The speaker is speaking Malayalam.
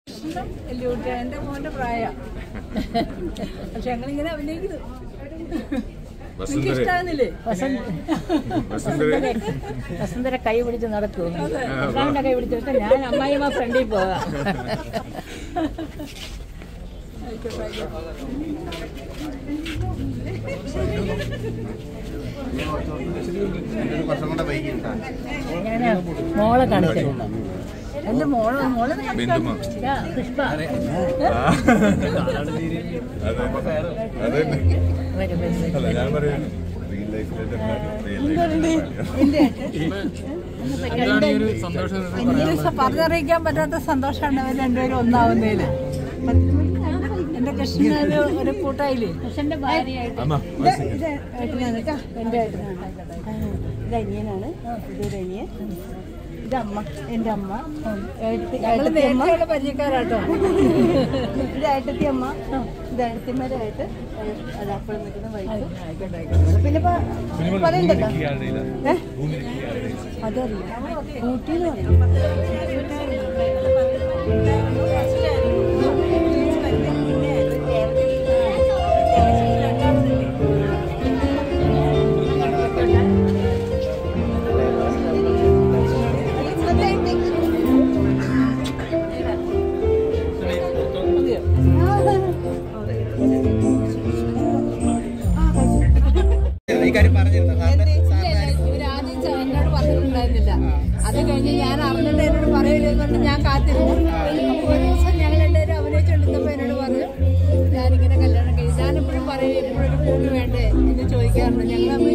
വലിയ കുട്ടിയാണ് എൻ്റെ മോൻ്റെ പ്രായ പക്ഷെ ഞങ്ങളിങ്ങനെ അഭിനയിക്കുന്നു നിങ്ങൾക്ക് ഇഷ്ടമാകുന്നില്ലേ വസുന്ധര വസുന്ധര കൈ പിടിച്ച് നടക്കൂ ഭർത്താവിന്റെ കൈ പിടിച്ചിട്ട് ഞാൻ അമ്മായിമ്മ ഫ്രണ്ടിൽ പോവാ കുറച്ചും കൂടെ വൈകിട്ടാ ഞാൻ മോളെ കാണിച്ചു എൻ്റെ മോള് മോള് ബിന്ദുമ ഇതാ, പുഷ്പ അതെ അതെ വരും, വരും, വരും. അല്ല ഞാൻ പറയുന്നു റിയൽ ലൈഫിലെ റിയൽ എനിക്ക് പറഞ്ഞറിയിക്കാൻ പറ്റാത്ത സന്തോഷമാണ് ഇവർ രണ്ടുപേരും ഒന്നാവുന്നതിൽ എൻ്റെ കൃഷ്ണന് ഒരു കൂട്ടായില്ലേ കൃഷ്ണന്റെ ഭാര്യയായിട്ട് അമ്മ ഏട്ടനാണ് കേട്ടോ എൻ്റെ ഏട്ടനാണ് ഇത് അനിയനാണ് ഇതൊരു അനിയൻ ഇത് അമ്മ എൻ്റെ അമ്മ ഏട്ടത്തി ഞങ്ങൾ ഏട്ടത്തി അമ്മ നേരത്തെയുള്ള പരിചയക്കാരാട്ടോ ഇത് ഏട്ടത്തി അമ്മ ഇത് ഏട്ടത്തിമാരായിട്ട് അത് അപ്പോഴും നിൽക്കുന്ന വൈഫ് ആയിക്കോട്ടെ ആയിക്കോട്ടെ പിന്നെ പ- പറയണ്ടല്ലോ ഏ? അതറിയാം ഊട്ടി എന്ന് പറയും ഈ കാര്യം പറഞ്ഞിരുന്നു സാറിന് ഇവരാദ്യം ച- എന്നോട് പറഞ്ഞിട്ടുണ്ടായിരുന്നില്ല അത് കഴിഞ്ഞ് ഞാൻ അറിഞ്ഞിട്ട് എന്നോട് പറയില്ലെന്ന് പറഞ്ഞ് ഞാൻ കാത്തിരുന്നു അപ്പൊ ഒരു ദിവസം ഞങ്ങൾ രണ്ടുപേരും അഭിനയിച്ചുകൊണ്ടിരുന്നപ്പോ എന്നോട് പറഞ്ഞു ഞാനിങ്ങനെ കല്യാണം കഴിച്ചു ഞാനെപ്പോഴും പറയും എപ്പോഴും ഒരു കൂട്ട് വേണ്ടേ എന്ന് ചോദിക്കാറുണ്ട് ഞങ്ങൾ തമ്മിൽ